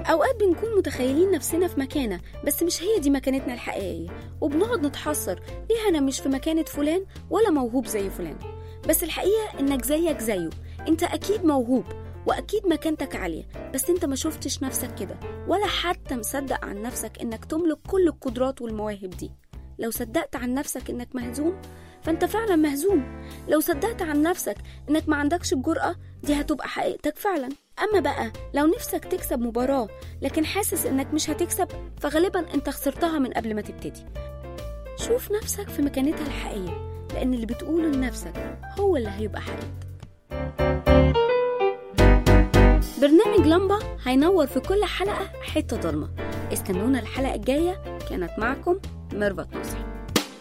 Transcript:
أوقات بنكون متخيلين نفسنا في مكانة بس مش هي دي مكانتنا الحقيقية وبنقعد نتحسر ليه أنا مش في مكانة فلان ولا موهوب زي فلان بس الحقيقة إنك زيك زيه أنت أكيد موهوب وأكيد مكانتك عالية بس أنت ما شفتش نفسك كده ولا حتى مصدق عن نفسك إنك تملك كل القدرات والمواهب دي لو صدقت عن نفسك إنك مهزوم فأنت فعلا مهزوم لو صدقت عن نفسك إنك ما عندكش الجرأة دي هتبقى حقيقتك فعلا أما بقى لو نفسك تكسب مباراة لكن حاسس إنك مش هتكسب فغالبا أنت خسرتها من قبل ما تبتدي شوف نفسك في مكانتها الحقيقية لأن اللي بتقوله لنفسك هو اللي هيبقى حقيقتك برنامج لمبة هينور في كل حلقة حتة ضلمة استنونا الحلقة الجاية كانت معكم ميرفت نصر